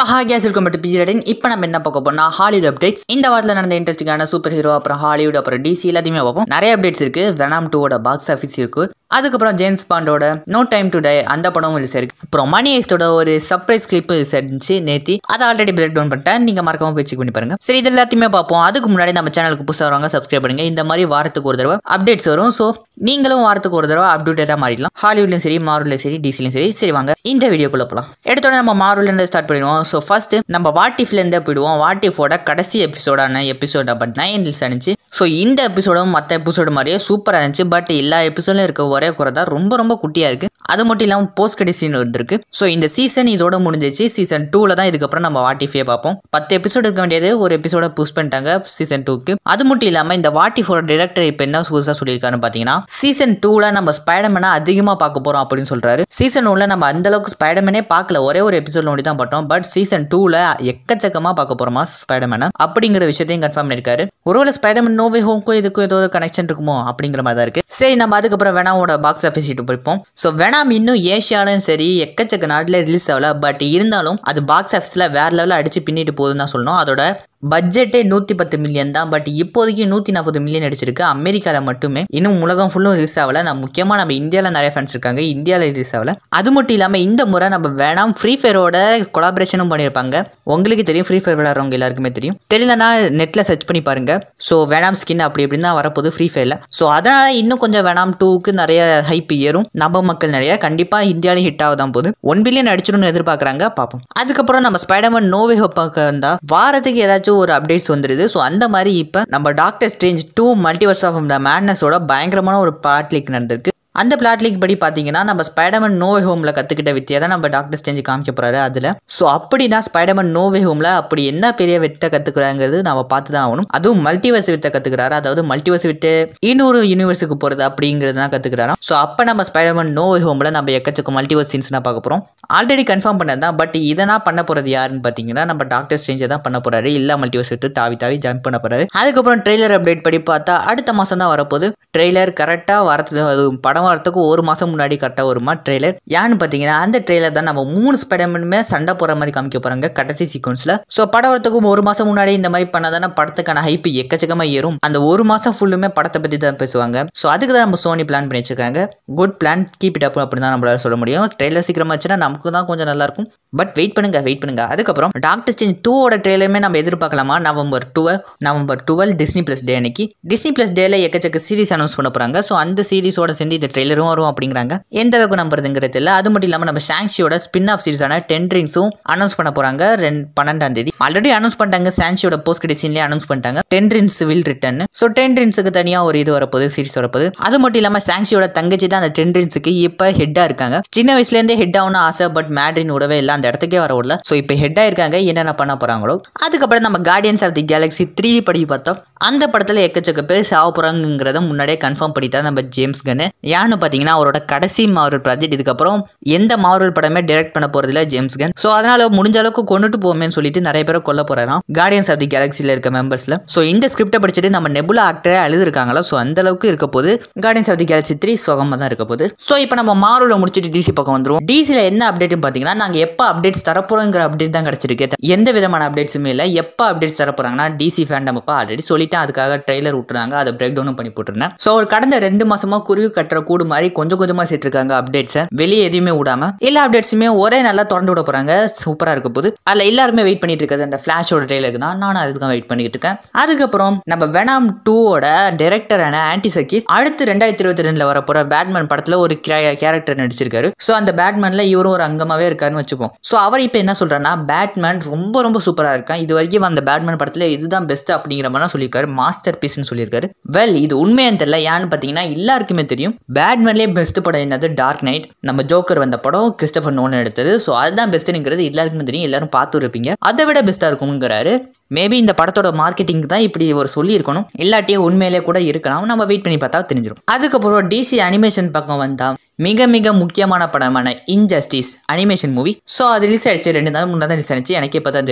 so ஹாகியாஸ் இருக்கும் but PG Redin இப்போ நம்ம என்ன பார்க்க போறோம்னா ஹாலிவுட் அப்டேட்ஸ் இந்த வாரத்தில் நடந்த இன்ட்ரெஸ்டிங்கான சூப்பர் ஹீரோ அப்புறம் ஹாலிவுட் அப்புறம் டிசி எல்லாத்தையுமே பார்ப்போம் நிறைய அப்டேட்ஸ் இருக்கு வெனாம் டூவோட பாக்ஸ் ஆஃபீஸ் இருக்கு அதுக்கப்புறம் ஜேம்ஸ் பாண்டோட நோ டைம் டு டை அந்த படமும் ரிலீஸ் இருக்கு அப்புறம் மணி ஐஸ்டோட ஒரு சர்ப்ரைஸ் கிளிப் இருந்துச்சு நேத்தி அதை ஆல்ரெடி பிரேக் டவுன் பண்ணிட்டேன் நீங்க மறக்காம போய் செக் பண்ணி பாருங்க சரி இது எல்லாத்தையுமே பார்ப்போம் அதுக்கு முன்னாடி நம்ம சேனலுக்கு புதுசாக வரவங்க சப்ஸ்கிரைப் பண்ணுங்க இந்த மாதிரி வாரத்துக்கு ஒரு தடவை அப்டேட்ஸ் வரும் ஸோ நீங்களும் வாரத்துக்கு ஒரு தடவை அப்டேட்டாக மாறிடலாம் ஹாலிவுட்லையும் சரி மார்வல்லையும் சரி டிசிலையும் சரி சரி வாங்க இந்த வீடியோக்குள்ள போகலாம் எடுத்தோட நம்ம மார்வல்லேருந்து ஸ்டார்ட் பண்ணிடுவோம் ஸோ ஃபர்ஸ்ட் நம்ம வாட்டிஃப்லேருந்தே போயிடுவோம் வாட்டிஃபோட கடைசி எபிசோடான எபிசோட் நம்பர் நைன் ரிலீஸ் ஆனிச்சு ஸோ இந்த எபிசோடும் மற்ற எபிசோடு மாதிரியே சூப்பராக இருந்துச்சு பட் எல்லா எபிசோட்லையும் இருக்க ஒரே குறை தான் ரொம்ப ரொம்ப குட்டியாக இருக்குது அது மட்டும் இல்லாமல் போஸ்ட் கடி சீன் வந்திருக்கு ஸோ இந்த சீசன் இதோட முடிஞ்சிச்சு சீசன் டூவில் தான் இதுக்கப்புறம் நம்ம வாட்டிஃபே பார்ப்போம் பத்து எபிசோடு இருக்க வேண்டியது ஒரு எபிசோட புஷ் பண்ணிட்டாங்க சீசன் டூக்கு அது மட்டும் இல்லாமல் இந்த வாட்டிஃபோட டிரெக்டர் இப்போ என்ன புதுசாக சொல்லியிருக்காருன்னு பார்த்தீங்கன்னா சீசன் டூவில் நம்ம ஸ்பைடர்மேனை அதிகமாக பார்க்க போகிறோம் அப்படின்னு சொல்கிறாரு சீசன் ஒன்ல நம்ம அந்த அளவுக்கு ஸ்பைடர்மேனே பார்க்கல ஒரே ஒரு எபிசோட் ஒண்டி தான் பார்த்தோம் பட் சீசன் டூவில் எக்கச்சக்கமாக பார்க்க போகிறோமா ஸ்பைடர்மேனை அப்படிங்கிற விஷயத்தையும் கன்ஃபார்ம் பண்ணியிருக்காரு ஒருவேளை ஸ்பைடர்மேன் நோவே ஹோம்க்கும் இதுக்கும் ஏதோ கனெக்ஷன் இருக்குமோ அப்படிங்கிற மாதிரி தான் இருக்கு சரி நம்ம அதுக்கப்புறம் வெனாமோட பாக்ஸ் ஆஃபீஸ் சீட்டு போய்ப்போம் ஸோ வெனாம் இன்னும் ஏஷியாலும் சரி எக்கச்சக்க நாட்டில் ரிலீஸ் ஆகல பட் இருந்தாலும் அது பாக்ஸ் ஆஃபீஸில் வேற லெவலில் அடிச்சு பின்னிட்டு போகுதுன்னு தான் சொல்லணும் அதோட பட்ஜெட்டே நூற்றி பத்து மில்லியன் தான் பட் இப்போதைக்கு நூற்றி நாற்பது மில்லியன் அடிச்சிருக்கு அமெரிக்காவில் மட்டுமே இன்னும் உலகம் ஃபுல்லும் ரிலீஸ் ஆகல நம்ம முக்கியமாக நம்ம இந்தியாவில் நிறைய ஃபேன்ஸ் இருக்காங்க இந்தியாவில் ரிலீஸ் ஆகல அது மட்டும் இல்லாமல் இந்த முறை நம்ம வேணாம் ஃப்ரீ ஃபயரோட கொலாபரேஷனும் பண்ணியிருப்பாங்க உங்களுக்கு தெரியும் ஃப்ரீ ஃபயர் விளையாடுறவங்க எல்லாருக்குமே தெரியும் தெரியலனா நெட்டில் சர்ச் பண்ணி பாருங்க ஸோ வேணாம் ஸ்கின் அப்படி இப்படின்னு தான் வரப்போகுது ஃப்ரீ ஃபயரில் ஸோ அதனால் இன்னும் கொஞ்சம் வேணாம் டூக்கு நிறைய ஹைப் ஏறும் நம்ம மக்கள் நிறைய கண்டிப்பாக இந்தியாவிலும் ஹிட் ஆகதான் போகுது ஒன் பில்லியன் அடிச்சிடும்னு எதிர்பார்க்குறாங்க பார்ப்போம் அதுக்கப்புறம் நம்ம ஸ்பைடர்மேன் நோவே ஹோப்பாக்க வந்தால் வாரத்துக்கு ஏதாச்சும் ஒரு அப்டேட்ஸ் வந்துடுது ஸோ அந்த மாதிரி இப்போ நம்ம Doctor Strange two Multiverse of the மேட்னஸோட பயங்கரமான ஒரு பார்ட் லீக் நடந்திருக்கு அந்த பிளாட் லீக் படி பார்த்தீங்கன்னா நம்ம ஸ்பைடர்மேன் நோவே ஹோமில் கற்றுக்கிட்ட வித்தியை தான் நம்ம டாக்டர் ஸ்டேஞ்சு காமிக்க போகிறாரு அதில் ஸோ அப்படின்னா ஸ்பைடர்மேன் நோவே ஹோமில் அப்படி என்ன பெரிய வித்தை கற்றுக்குறாங்கிறது நம்ம பார்த்து தான் ஆகணும் அதுவும் மல்டிவர்ஸ் வித்தை கற்றுக்கிறாரு அதாவது மல்டிவர்ஸ் விட்டு இன்னொரு யூனிவர்ஸுக்கு போகிறது அப்படிங்கிறது தான் கற்றுக்கிறாராம் ஸோ அப்போ நம்ம ஸ்பைடர்மேன் நோவே ஹோமில் நம்ம எக்கச்சக்க மல்டிவர்ஸ் சீன்ஸ்னா பார்க்க போகிறோம் ஆல்ரெடி கன்ஃபார்ம் பண்ணது தான் பட் இதனா பண்ண போகிறது யாருன்னு பார்த்தீங்கன்னா நம்ம டாக்டர் ஸ்ட்ரேஞ்சை தான் பண்ண போகிறாரு எல்லா மல்டிவர்ஸ் விட்டு தாவி தாவி ஜம்ப் பண்ண போகிறாரு அதுக்கப்புறம் ட்ரெய்லர் அப்டேட் படி பார்த்தா அடுத்த மாதம் தான் வரப்போகுது ட்ரெய்லர் கரெக்டாக வரது அது படம் வரத்துக்கு ஒரு மாதம் முன்னாடி கரெக்டாக வருமா ட்ரெய்லர் ஏன்னு பார்த்தீங்கன்னா அந்த ட்ரெய்லர் தான் நம்ம மூணு ஸ்பைடர்மேனுமே சண்டை போகிற மாதிரி காமிக்க போகிறாங்க கடைசி சீக்வன்ஸில் ஸோ படம் வரத்துக்கு ஒரு மாதம் முன்னாடி இந்த மாதிரி பண்ணாதானே படத்துக்கான ஹைப் எக்கச்சக்கமாக ஏறும் அந்த ஒரு மாதம் ஃபுல்லுமே படத்தை பற்றி தான் பேசுவாங்க ஸோ அதுக்கு தான் நம்ம சோனி பிளான் பண்ணி வச்சிருக்காங்க good plan keep it up அப்படின்னு தான் நம்மளால சொல்ல முடியும் ட்ரெய்லர் சீக்கிரமாக வச்சுன்னா நமக்கு தான் கொஞ்சம் நல்லா இருக்கும் பட் வெயிட் பண்ணுங்க வெயிட் பண்ணுங்க அதுக்கப்புறம் டாக்டர் ஸ்டேஞ்ச் டூவோட ட்ரெயிலுமே நம்ம எதிர்பார்க்கலாமா November twelve November twelve Disney plus day அன்னைக்கு டிஸ்னி பிளஸ் டேல எக்கச்சக்க சீரிஸ் அனௌன்ஸ் பண்ண போறாங்க ஸோ அந்த சீரிஸோட சேர்ந்து இந்த ட்ரெய்லரும் வரும் அப்படிங்கிறாங்க எந்த அளவுக்கு நம்புறதுங்கிறது இல்லை அது மட்டும் இல்லாமல் நம்ம சாங்ஷியோட ஸ்பின் ஆஃப் சீரிஸான டென் ரிங்ஸும் அனௌன்ஸ் பண்ண போறாங்க ரெண்டு பன்னெண்டாம் தேதி ஆல்ரெடி அனௌன்ஸ் பண்ணிட்டாங்க சாங்ஷியோட போஸ்ட் கிரெடிட் சீன்லேயே அனௌன்ஸ் பண்ணிட்டாங்க ten rings will return so ten ரின்ஸுக்கு தனியாக ஒரு இது வரப்போகுது சீரிஸ் வரப்போகுது அது மட்டும் இல்லாமல் சாங்ஷியோட தங்கச்சி தான் அந்த டென் ரின்ஸுக்கு இப்போ ஹெட்டாக இருக்காங்க சின்ன வயசுலேருந்தே ஹெட் ஆகணும் ஆசை பட் மேட்ரின் விடவே இல்லை அந்த இடத்துக்கே வர விடல ஸோ இப்போ ஹெட்டாக இருக்காங்க என்னென்ன பண்ண போகிறாங்களோ அதுக்கப்புறம் நம்ம Guardians of the Galaxy three படி பார்த்தோம் அந்த படத்தில் எக்கச்சக்க பேர் சாவ போகிறாங்கிறத முன்னாடியே கன்ஃபார்ம் பண்ணித்தான் நம்ம ஜேம்ஸ் கன்னு ஏன்னு பார்த்தீங்கன்னா அவரோட கடைசி மார்வல் ப்ராஜெக்ட் இதுக்கப்புறம் எந்த மார்வல் படமே டைரக்ட் பண்ண போகிறதில்ல ஜேம்ஸ் கன் ஸோ அதனால முடிஞ்ச அளவுக்கு கொண்டுட்டு போவோமேன்னு சொல்லிட்டு நிறைய பேரை கொல்ல போகிறாராம் கார்டியன்ஸ் ஆஃப் தி கேலக்ஸியில் இருக்க மெம்பர்ஸில் ஸோ இந்த ஸ்கிரிப்டை படிச்சுட்டு நம்ம நெபுலா ஆக்டரே அழுதுருக்காங்களா ஸோ அந்த அளவுக்கு இருக்க போது Guardians of the Galaxy three சுகமாக தான் இருக்க போகுது ஸோ இப்போ நம்ம மார்வலை முடிச்சுட்டு டிசி பக்கம் வந்துடும் டிசியில் என்ன அப்டேட்னு பார்த்தீங்கன்னா நாங்கள் எப்போ அப்டேட்ஸ் தரப்போகிறோங்கிற அப்டேட் தான் கிடச்சிருக்கு எந்த விதமான அப்டேட்ஸுமே இல்லை எப்போ அப்டேட்ஸ் தரப்போகிறாங்கன்னா டிசி ஃபேண்டம் அப்போ ஆல்ரெடி சொல்லிட்டேன் அதுக்காக ட்ரெய்லர் விட்டுறாங்க அதை பிரேக் டவுனும் பண்ணி போட்டுருந்தேன் ஸோ ஒரு கடந்த ரெண்டு மாசமா குருவி கட்டுற கூடு மாதிரி கொஞ்சம் கொஞ்சமாக சேர்த்துருக்காங்க அப்டேட்ஸை வெளியே எதுவுமே விடாம எல்லா அப்டேட்ஸுமே ஒரே நல்லா திறந்து விட போகிறாங்க சூப்பராக இருக்க போது அதில் எல்லாருமே வெயிட் பண்ணிட்டு இருக்கிறது அந்த ஃப்ளாஷோட ட்ரெய்லருக்கு தான் நானும் அதுக்கு தான் வெயிட் பண்ணிட்டு இருக்கேன் அதுக்கப்புறம் நம்ம வெனாம் டூவோட டைரக்டரான ஆன்டி சக்கீஸ் அடுத்து ரெண்டாயிரத்தி இருபத்தி ரெண்டில் வரப்போகிற பேட்மேன் படத்தில் ஒரு கேரக்டர் நடிச்சிருக்காரு ஸோ அந்த பேட்மேனில் இவரும் ஒரு அங்கமாகவே இருக்காருன்னு வச்சுப்போம் ஸோ அவர் இப்போ என்ன சொல்கிறாருன்னா பேட்மேன் ரொம்ப ரொம்ப சூப்பராக இருக்கான் இது வரைக்கும் அந்த பேட்மேன் படத்தில் இதுதான் பெஸ்ட் அப்படிங்கிற மாதிரி சொல்லியிருக்காரு மாஸ்டர் பீஸ்னு சொல்லியிருக்காரு வெல் இது உண்மையான்னு தெரியல ஏன்னு பார்த்தீங்கன்னா எல்லாருக்குமே தெரியும் பேட்மேன்லேயே பெஸ்ட் படம் என்னது டார்க் நைட் நம்ம ஜோக்கர் வந்த படம் கிறிஸ்டபர் நோன் எடுத்தது ஸோ அதுதான் பெஸ்ட்டுங்கிறது எல்லாருக்குமே தெரியும் எல்லாரும் பார்த்து இருப்பீங்க அதை விட பெஸ்ட்டாக இருக்குங்கிறாரு மேபி இந்த படத்தோட மார்க்கெட்டிங் தான் இப்படி ஒரு சொல்லியிருக்கணும் இல்லாட்டியே உண்மையிலே கூட இருக்கலாம் நம்ம வெயிட் பண்ணி பார்த்தா தெரிஞ்சிடும் அதுக்கப்புறம் டிசி அனிமேஷன் பக்கம் வந்தா மிக மிக முக்கியமான படமான இன்ஜஸ்டிஸ் அனிமேஷன் மூவி ஸோ அது ரிலீஸ் ஆயிடுச்சு ரெண்டு நாள் முன்னாடி தான் ரிலீஸ் ஆயிடுச்சு எனக்கு இப்போ தான் தெரிஞ்சு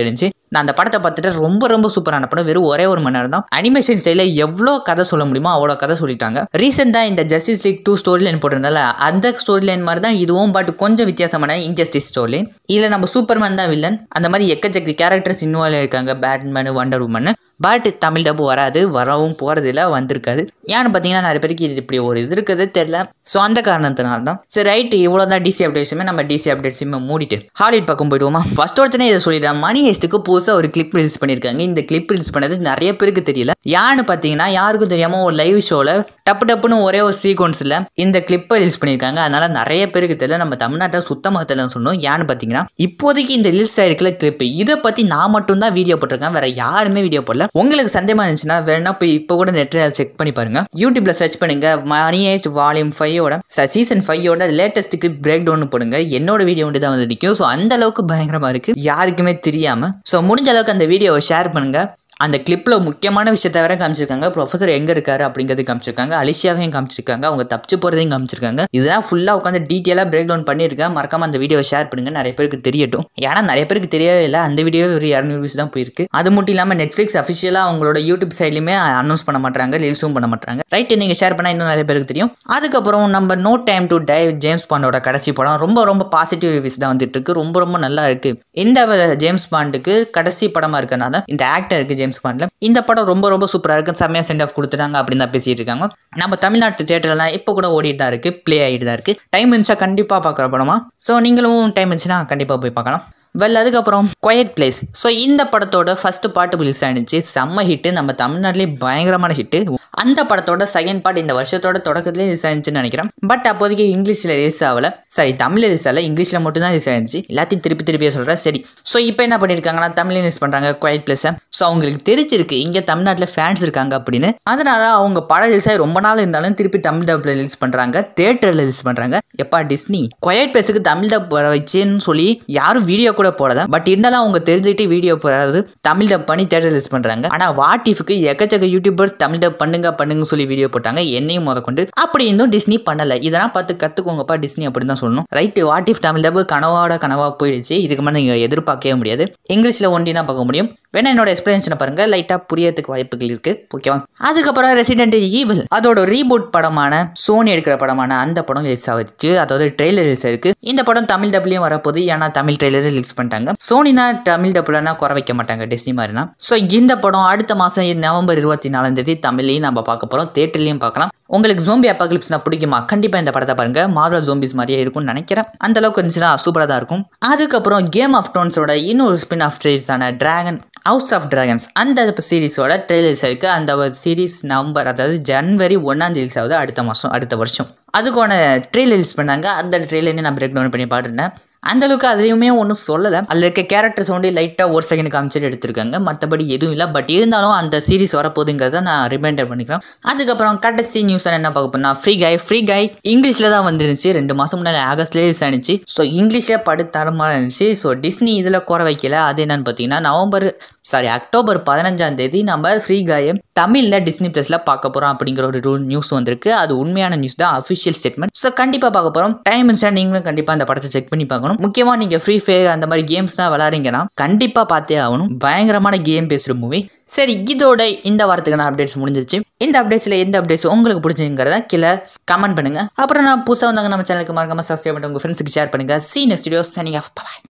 நான் அந்த படத்தை பார்த்துட்டு ரொம்ப ரொம்ப சூப்பரான படம் வெறும் ஒரே ஒரு மணி நேரம் தான் அனிமேஷன் ஸ்டைலில் எவ்வளோ கதை சொல்ல முடியுமோ அவ்வளோ கதை சொல்லிட்டாங்க ரீசெண்டாக இந்த Justice League two story line போட்டிருந்தால அந்த ஸ்டோரி லைன் மாதிரி தான் இதுவும் பட் கொஞ்சம் வித்தியாசமான இன்ஜஸ்டிஸ் ஸ்டோரி லைன் இதில் நம்ம சூப்பர்மேன் தான் வில்லன் அந்த மாதிரி எக்கச்சக்க கேரக்டர்ஸ் இன்வால்வ் இருக்காங்க Batman Wonder Woman but Tamil dub வராது வரவும் போகிறதில்ல வந்திருக்காது ஏன்னு பார்த்தீங்கன்னா நிறைய பேருக்கு இது இப்படி ஒரு இது இருக்கிறது தெரில ஸோ அந்த காரணத்தினால தான் சரி ரைட்டு இவ்வளோ தான் டிசி அப்டேட்ஸுமே நம்ம டிசி அப்டேட்ஸுமே மூடிட்டு ஹாலிவுட் பக்கம் போயிடுவோமா ஃபர்ஸ்ட் ஒருத்தனே இதை சொல்லிடுறேன் மணி ஹெஸ்ட்டுக்கு புதுசாக ஒரு கிளிப் ரிலீஸ் பண்ணியிருக்காங்க இந்த கிளிப் ரிலீஸ் பண்ணது நிறைய பேருக்கு தெரியல யான்னு பார்த்தீங்கன்னா யாருக்கும் தெரியாமல் ஒரு லைவ் ஷோவில் டப்பு டப்புன்னு ஒரே ஒரு சீக்வன்ஸில் இந்த கிளிப்பை ரிலீஸ் பண்ணியிருக்காங்க அதனால நிறைய பேருக்கு தெரியல நம்ம தமிழ்நாட்டில் சுத்தமாக தெரியலன்னு சொன்னோம் ஏன்னு பார்த்தீங்கன்னா இப்போதைக்கு இந்த ரிலீஸ் ஆயிருக்கிற கிளிப் இதை பற்றி நான் மட்டும் தான் வீடியோ போட்டிருக்கேன் வேற யாருமே வீடியோ போடல உங்களுக்கு சந்தேகமா இருந்துச்சுன்னா வேணா போய் இப்போ கூட நெட்டில் செக் பண்ணி பாருங்க யூடியூப்ல சர்ச் பண்ணுங்க மணி ஹேஸ்ட் வால்யூம் ஃபைவோட சீசன் ஃபைவோட லேட்டஸ்ட்டுக்கு பிரேக் டவுன் போடுங்க என்னோட வீடியோ ஒன்று தான் வந்து நிற்கும் ஸோ அந்த அளவுக்கு பயங்கரமா இருக்கு யாருக்குமே தெரியாம ஸோ முடிஞ்ச அளவுக்கு அந்த வீடியோவை ஷேர் பண்ணுங்க அந்த கிளிப்பில் முக்கியமான விஷயத்த வேற காமிச்சிருக்காங்க ப்ரொஃபசர் எங்கே இருக்காரு அப்படிங்கிறது காமிச்சிருக்காங்க அலிஷியாவையும் காமிச்சிருக்காங்க அவங்க தப்பிச்சு போகிறதையும் காமிச்சிருக்காங்க இதெல்லாம் ஃபுல்லாக உட்காந்து டீட்டெயிலாக பிரேக் டவுன் பண்ணியிருக்கேன் மறக்காம அந்த வீடியோவை ஷேர் பண்ணுங்க நிறைய பேருக்கு தெரியட்டும் ஏன்னா நிறைய பேருக்கு தெரியவே இல்லை அந்த வீடியோ ஒரு இரநூறு வியூஸ் தான் போயிருக்கு அது மட்டும் இல்லாமல் நெட்ஃப்ளிக்ஸ் அஃபிஷியலாக அவங்களோட யூடியூப் சைட்லையுமே அனௌன்ஸ் பண்ண மாட்டாங்க ரிலீஸும் பண்ண மாட்டாங்க ரைட் நீங்கள் ஷேர் பண்ணால் இன்னும் நிறைய பேருக்கு தெரியும் அதுக்கப்புறம் நம்ம no time to die James பாண்டோட கடைசி படம் ரொம்ப ரொம்ப பாசிட்டிவ் ரிவ்யூஸ் தான் வந்துட்டு இருக்கு ரொம்ப ரொம்ப நல்லா இருக்கு இந்த ஜேம்ஸ் பாண்டுக்கு கடைசி படமாக இருக்கனால இந்த ஆக்டருக்கு ஜேம்ஸ் பாண்டில் இந்த படம் ரொம்ப ரொம்ப சூப்பராக இருக்கு செம்மையாக சென்ட் ஆஃப் கொடுத்துட்டாங்க அப்படின்னு தான் பேசிட்டு இருக்காங்க நம்ம தமிழ்நாட்டு தேட்டர்லாம் இப்போ கூட ஓடிட்டு தான் இருக்கு ப்ளே ஆகிட்டு தான் இருக்கு டைம் இருந்துச்சா கண்டிப்பாக பார்க்குற படமா ஸோ நீங்களும் டைம் இருந்துச்சுன்னா கண்டிப்பாக போய் பார்க்கலாம் வெல் அதுக்கப்புறம் குவைட் பிளேஸ் ஸோ இந்த படத்தோட ஃபர்ஸ்ட் பாட்டு ரிலீஸ் ஆயிடுச்சு செம்ம ஹிட்டு நம்ம தமிழ்நாட்டிலே பயங்கரமான ஹிட்டு அந்த படத்தோட செகண்ட் பார்ட் இந்த வருஷத்தோட தொடக்கத்திலே ரிலீஸ் ஆயிருச்சுன்னு நினைக்கிறேன் பட் அப்போதைக்கு இங்கிலீஷில் ரிலீஸ் ஆகல சரி தமிழில் ரிலீஸ் ஆகல இங்கிலீஷில் மட்டும் தான் ரிலீஸ் ஆயிருந்துச்சு எல்லாத்தையும் திருப்பி திருப்பியே சொல்கிறேன் சரி ஸோ இப்போ என்ன பண்ணியிருக்காங்கன்னா தமிழ் ரிலீஸ் பண்ணுறாங்க குவைட் பிளேஸை ஸோ அவங்களுக்கு தெரிஞ்சிருக்கு இங்கே தமிழ்நாட்டில் ஃபேன்ஸ் இருக்காங்க அப்படின்னு அதனால அவங்க படம் ரிலீஸ் ஆகி ரொம்ப நாள் இருந்தாலும் திருப்பி தமிழ் டப்பில் ரிலீஸ் பண்ணுறாங்க தேட்டரில் ரிலீஸ் பண்ணுறாங்க எப்பா டிஸ்னி குவைட் பிளேஸுக்கு தமிழ் டப் வர வச்சேன்னு சொல்லி யாரும் வீடியோ கூட போடல பட் இருந்தாலும் அவங்க தெரிஞ்சுக்கிட்டு வீடியோ போடாது தமிழ் டப் பண்ணி தேட்டர் ரிலீஸ் பண்ணுறாங்க ஆனால் வாட்டிஃபுக்கு எக்கச்சக்க யூடியூபர்ஸ் தமிழ் டப் பண்ணுங்க பண்ணுங்க சொல்லி வீடியோ போட்டாங்க என்னையும் முத கொண்டு அப்படி இருந்தும் டிஸ்னி பண்ணல இதெல்லாம் பார்த்து கற்றுக்கோங்கப்பா டிஸ்னி அப்படின்னு தான் சொல்லணும் ரைட்டு வாட்டிஃப் தமிழ் டப் கனவோட கனவாக போயிடுச்சு இதுக்கு மேலே நீங்கள் எதிர்பார்க்கவே முடியாது இங்கிலீஷில் ஒண்டி தான் பார்க்க முடியும் வேணா என்னோட எக்ஸ்பீரியன்ஸை பாருங்க லைட்டாக புரியறதுக்கு வாய்ப்புகள் இருக்கு ஓகேவா அதுக்கப்புறம் ரெசிடென்ட் ஈவில் அதோட ரீபூட் படமான சோனி எடுக்கிற படமான அந்த படம் ரிலீஸ் ஆகிடுச்சு அதாவது ட்ரெய்லர் ரிலீஸ் ஆயிருக்கு இந்த படம் தமிழ் டப்லையும் வரப்போகுது ஏன்னா தமிழ் ட்ரெய்லர் ரிலீஸ் பண்ணிட்டாங்க சோனினா தமிழ் டப்லனா குறை வைக்க மாட்டாங்க டிஸ்னி மாதிரினா ஸோ இந்த படம் அடுத்த மாதம் நவம்பர் இருபத்தி நாலாம் தேதி தமிழ்லையும் நம்ம பார்க்க போகிறோம் தேட்டர்லையும் பார்க்கலாம் உங்களுக்கு ஜோம்பி அப்பாகிலிப்ஸ்னா பிடிக்குமா கண்டிப்பாக இந்த படத்தை பாருங்க மார்வல் ஜோம்பிஸ் மாதிரியே இருக்கும்னு நினைக்கிறேன் அந்த அளவுக்கு இருந்துச்சுன்னா சூப்பராக தான் இருக்கும் அதுக்கப்புறம் கேம் ஆஃப் ட்ரோன்ஸோட இன்னொரு ஸ்பின் ஆஃப் சீரீஸான டிராகன் ஹவுஸ் ஆஃப் டிராகன்ஸ் அந்த சீரிஸோட ட்ரெய்லர்ஸ் இருக்கு அந்த சீரிஸ் நவம்பர் அதாவது ஜனவரி ஒன்றாம் தேதி ஆகுது அடுத்த மாதம் அடுத்த வருஷம் அதுக்கான ட்ரெய்லர் ரிலீஸ் பண்ணாங்க அந்த ட்ரெய்லரையும் நான் பிரேக் டவுன் பண்ணி பாட்டுருந்தேன் அந்த அளவுக்கு அதுலேயுமே ஒன்றும் சொல்லலை அதில் இருக்க கேரக்டர்ஸ் வந்து லைட்டாக ஒரு செகண்ட் காமிச்சிட்டு எடுத்திருக்காங்க மற்றபடி எதுவும் இல்லை பட் இருந்தாலும் அந்த சீரிஸ் வரப்போகுதுங்கிறத நான் ரிமைண்டர் பண்ணிக்கிறேன் அதுக்கப்புறம் கடைசி நியூஸ் என்ன பார்க்க போனால் ஃப்ரீ கை ஃப்ரீ கை இங்கிலீஷில் தான் வந்துருந்துச்சு ரெண்டு மாதம் முன்னாடி ஆகஸ்ட்லேயே ரிலீஸ் ஆனிச்சு ஸோ இங்கிலீஷே படு தரமாக இருந்துச்சு ஸோ டிஸ்னி இதில் குறை வைக்கல அது என்னன்னு பார்த்தீங்கன்னா நவம்பர் சாரி அக்டோபர் பதினஞ்சாம் தேதி நம்ம ஃப்ரீ காயை தமிழில் டிஸ்னி ப்ளஸில் பார்க்க போகிறோம் அப்படிங்கிற ஒரு ரூல் நியூஸ் வந்திருக்கு அது உண்மையான நியூஸ் தான் அஃபிஷியல் ஸ்டேட்மெண்ட் ஸோ கண்டிப்பாக பார்க்க போகிறோம் டைம் இருந்துச்சா நீங்களும் கண்டிப்பாக அந்த படத்தை செக் பண்ணி பார்க்கணும் முக்கியமாக நீங்கள் ஃப்ரீ ஃபயர் அந்த மாதிரி கேம்ஸ்லாம் விளாட்றீங்கன்னா கண்டிப்பாக பார்த்தே ஆகணும் பயங்கரமான கேம் பேசுகிற மூவி சரி இதோட இந்த வாரத்துக்கான அப்டேட்ஸ் முடிஞ்சிருச்சு இந்த அப்டேட்ஸில் எந்த அப்டேட்ஸ் உங்களுக்கு பிடிச்சிங்கிறத கீழே கமெண்ட் பண்ணுங்க அப்புறம் நான் புதுசாக வந்தாங்க நம்ம சேனலுக்கு மறக்காம சப்ஸ்கிரைப் பண்ணி உங்கள் ஃப்ரெண்ட்ஸுக்கு ஷேர் பண்ணுங்க see next video signing off பாய்